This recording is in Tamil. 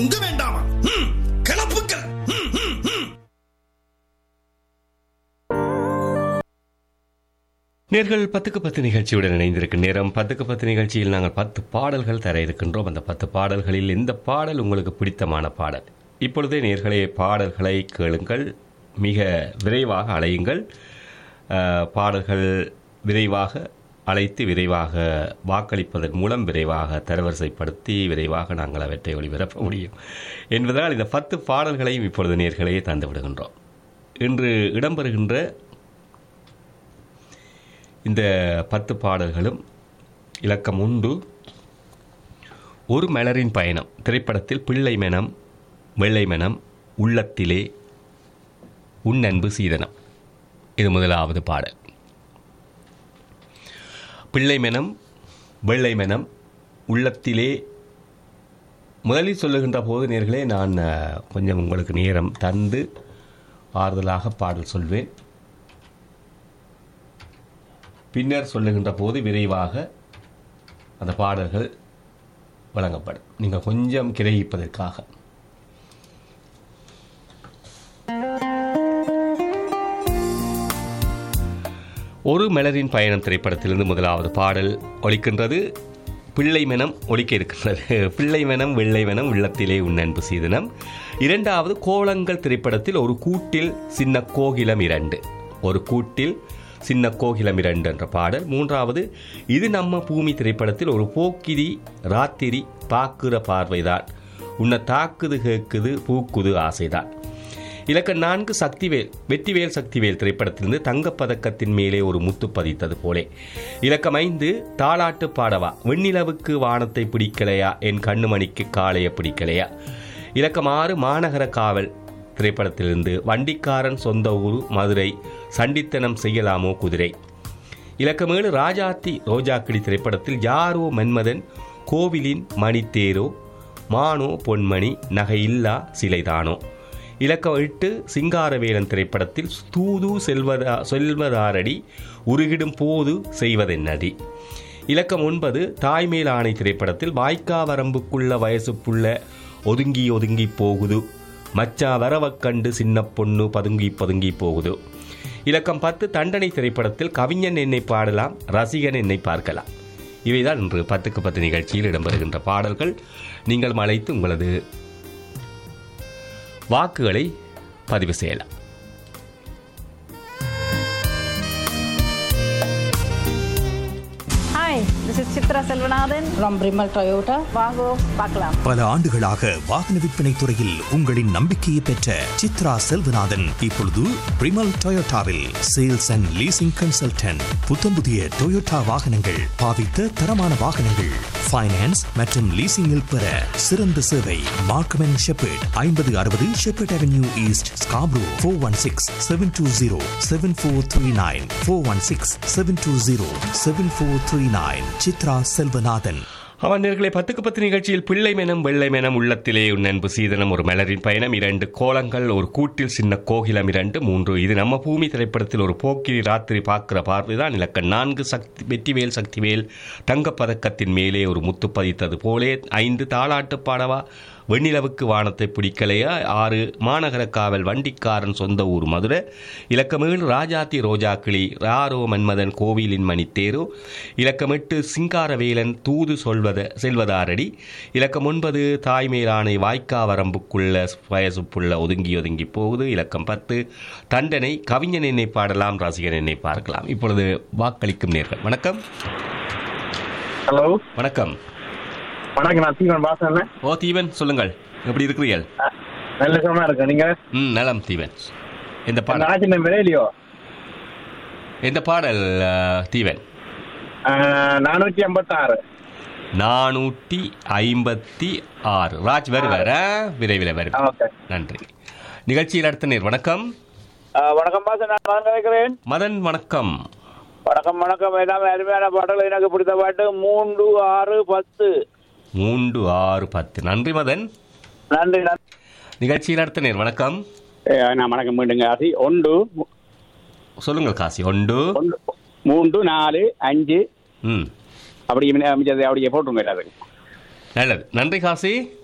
தொங்க வேண்டாமா ம், கிளப்புக்கள் ம், ம், ம். நேர்கள் பத்துக்கு பத்து நிகழ்ச்சியுடன் இணைந்திருக்கும் நேரம் பத்துக்கு பத்து நிகழ்ச்சியில் நாங்கள் பத்து பாடல்கள் தர இருக்கின்றோம் அந்த பத்து பாடல்களில் எந்த பாடல் உங்களுக்கு பிடித்தமான பாடல் இப்பொழுதே நேர்களே பாடல்களை கேளுங்கள் மிக விரைவாக அலையுங்கள் அஹ், பாடல்கள் விரைவாக அழைத்து விரைவாக வாக்களிப்பதன் மூலம் விரைவாக தரவரிசைப்படுத்தி விரைவாக நாங்கள் அவற்றை ஒளிபரப்ப முடியும் என்பதால் இந்த பத்து பாடல்களையும் இப்பொழுது நேர்களே தந்து விடுகின்றோம் இன்று இடம்பெறுகின்ற இந்த பத்து பாடல்களும் இலக்கம் உண்டு ஒரு மலரின் பயணம் திரைப்படத்தில் பிள்ளை மனம் வெள்ளை மனம் உள்ளத்திலே உன் அன்பு சீதனம் இது முதலாவது பாடல் பிள்ளை மனம் வெள்ளை மனம் உள்ளத்திலே முதலில் சொல்லுகின்ற போது நேர்களே நான் அஹ், கொஞ்சம் உங்களுக்கு நேரம் தந்து ஆறுதலாக பாடல் சொல்வேன் பின்னர் சொல்லுகின்ற போது விரைவாக அந்த பாடல்கள் வழங்கப்படும் நீங்கள் கொஞ்சம் கிரகிப்பதற்காக ஒரு மலரின் பயணம் திரைப்படத்திலிருந்து முதலாவது பாடல் ஒலிக்கின்றது பிள்ளை மனம் ஒலிக்க இருக்கின்றது பிள்ளை மனம் வெள்ளை மனம் உள்ளத்திலே உன் அன்பு சீதனம் இரண்டாவது கோலங்கள் திரைப்படத்தில் ஒரு கூட்டில் சின்ன கோகிலம் இரண்டு ஒரு கூட்டில் சின்ன கோகிலம் இரண்டு என்ற பாடல் மூன்றாவது இது நம்ம பூமி திரைப்படத்தில் ஒரு போக்கிரி ராத்திரி பாக்குற பார்வைதான் உன்னை தாக்குது கேக்குது பூக்குது ஆசைதான் இலக்கம் நான்கு சக்திவேல் வெற்றிவேல் சக்திவேல் திரைப்படத்திலிருந்து தங்கப்பதக்கத்தின் மேலே ஒரு முத்து பதித்தது போலே இலக்கம் ஐந்து தாலாட்டு பாடவா வெண்ணிலவுக்கு வானத்தை பிடிக்கலையா என் கண்ணுமணிக்கு காளைய பிடிக்கலையா இலக்கம் ஆறு மாநகர காவல் திரைப்படத்திலிருந்து வண்டிக்காரன் சொந்த ஊர் மதுரை சண்டித்தனம் செய்யலாமோ குதிரை இலக்கம் ஏழு ராஜாத்தி ரோஜாக்கிளி திரைப்படத்தில் யாரோ மன்மதன் கோவிலின் மணித்தேரோ மானோ பொன்மணி நகையில்லா சிலைதானோ இலக்கம் எட்டு சிங்காரவேலன் திரைப்படத்தில் தூது செல்வதா செல்வதாரடி உருகிடும் போது செய்வதென்னடி இலக்கம் ஒன்பது தாய்மேல் ஆணை திரைப்படத்தில் வாய்க்கா வரம்புக்குள்ள வயசு புள்ள ஒதுங்கி ஒதுங்கி போகுது மச்சா வரவக் கண்டு சின்ன பொண்ணு பதுங்கி பதுங்கி போகுது இலக்கம் பத்து தண்டனை திரைப்படத்தில் கவிஞன் என்னை பாடலாம் ரசிகன் என்னை பார்க்கலாம் இவைதான் இன்று பத்துக்கு பத்து நிகழ்ச்சியில் இடம்பெறுகின்ற பாடல்கள் நீங்கள் அழைத்து உங்களது வாக்குகளை பதிவு செய்யலாம் hi this is Chitra Selvanathan from Brimal Toyota. வாங்கோ பார்க்கலாம் பல ஆண்டுகளாக வாகன விற்பனை துறையில் உங்களின் நம்பிக்கையை பெற்ற சித்ரா செல்வநாதன் இப்பொழுது பிரிமல் டொயோட்டாவில் சேல்ஸ் அண்ட் லீசிங் கன்சல்டன்ட் புத்தம் புதிய டொயோட்டா வாகனங்கள் பாவித்த தரமான வாகனங்கள் ஃபைனான்ஸ் மற்றும் லீசிங்கில் பெற சிறந்த சேவை மார்க்கம் அண்ட் ஷெப்பர்ட் ஐம்பது அறுபது Sheppard avenue east Scarborough four one six seven two zero seven four three nine four one six seven two zero seven four three nine Chitra Selvanathan அவன் நேர்களை பத்துக்கு பத்து நிகழ்ச்சியில் பிள்ளை மெனம் வெள்ளை மெனம் உள்ளத்திலே உன் அன்பு சீதனம் ஒரு மலரின் பயணம் இரண்டு கோலங்கள் ஒரு கூட்டில் சின்ன கோகிலம் இரண்டு மூன்று இது நம்ம பூமி திரைப்படத்தில் ஒரு போக்கிரி ராத்திரி பார்க்கிற பார்வைதான் இலக்க நான்கு சக்தி வெற்றிவேல் சக்திவேல் தங்கப்பதக்கத்தின் மேலே ஒரு முத்து பதித்தது போலே ஐந்து தாளாட்டு பாடவா வெண்ணிலவுக்கு வானத்தை பிடிக்கலையா ஆறு மாநகர காவல் வண்டிக்காரன் சொந்த ஊர் மதுரை இலக்கமேழு ராஜாத்தி ரோஜாக்கிளி ராரோ மன்மதன் கோவிலின் மணித்தேரு இலக்கம் எட்டு சிங்காரவேலன் தூது சொல்வத செல்வதாரடி இலக்கம் ஒன்பது தாய்மேலானை வாய்க்கா வரம்புக்குள்ள வயசுப்புள்ள ஒதுங்கி ஒதுங்கி போகுது இலக்கம் பத்து தண்டனை கவிஞன் என்னை பாடலாம் ரசிகன் என்னை பார்க்கலாம் இப்பொழுது வாக்களிக்கும் நேர்கள் வணக்கம் ஹலோ வணக்கம் வணக்கம் நான் தீவன் பாசன் ஓ தீவன் சொல்லுங்கள் எப்படி இருக்கிறீர்கள் நல்ல சுகமா இருக்கேன் நீங்க ம் நலம் தீவன் எந்த அந்த பாடல் ஆட்சி நம்பர் இல்லையோ எந்த பாடல் அஹ், தீவன் நானூற்றி ஐம்பத்தாறு நானூற்றி ஐம்பத்தி ஆறு ராஜ் வருவார் ஆ? விரைவில் வருவார் ஓகே நன்றி நிகழ்ச்சியில் அடுத்த நேர் வணக்கம் வணக்கம் பாசன் நான் மகன் கேட்கிறேன் மதன் வணக்கம் வணக்கம் வணக்கம் எல்லாமே அருமையான பாடல் எனக்கு பிடித்த பாட்டு மூன்று ஆறு பத்து மூன்று ஆறு பத்து நன்றி மதன் நன்றி நன்றி நிகழ்ச்சியில் அடுத்த நேர் வணக்கம் ஏ, நான் வணக்கம் மீண்டுங்க ஆசி ஒன்று சொல்லுங்கள் காசி ஒன்று ஒன்று மூன்று நாலு அஞ்சு ம் அப்படி மிச்சது அப்படியே போட்டுருங்க எல்லாத்துக்கும் நல்லது நன்றி காசி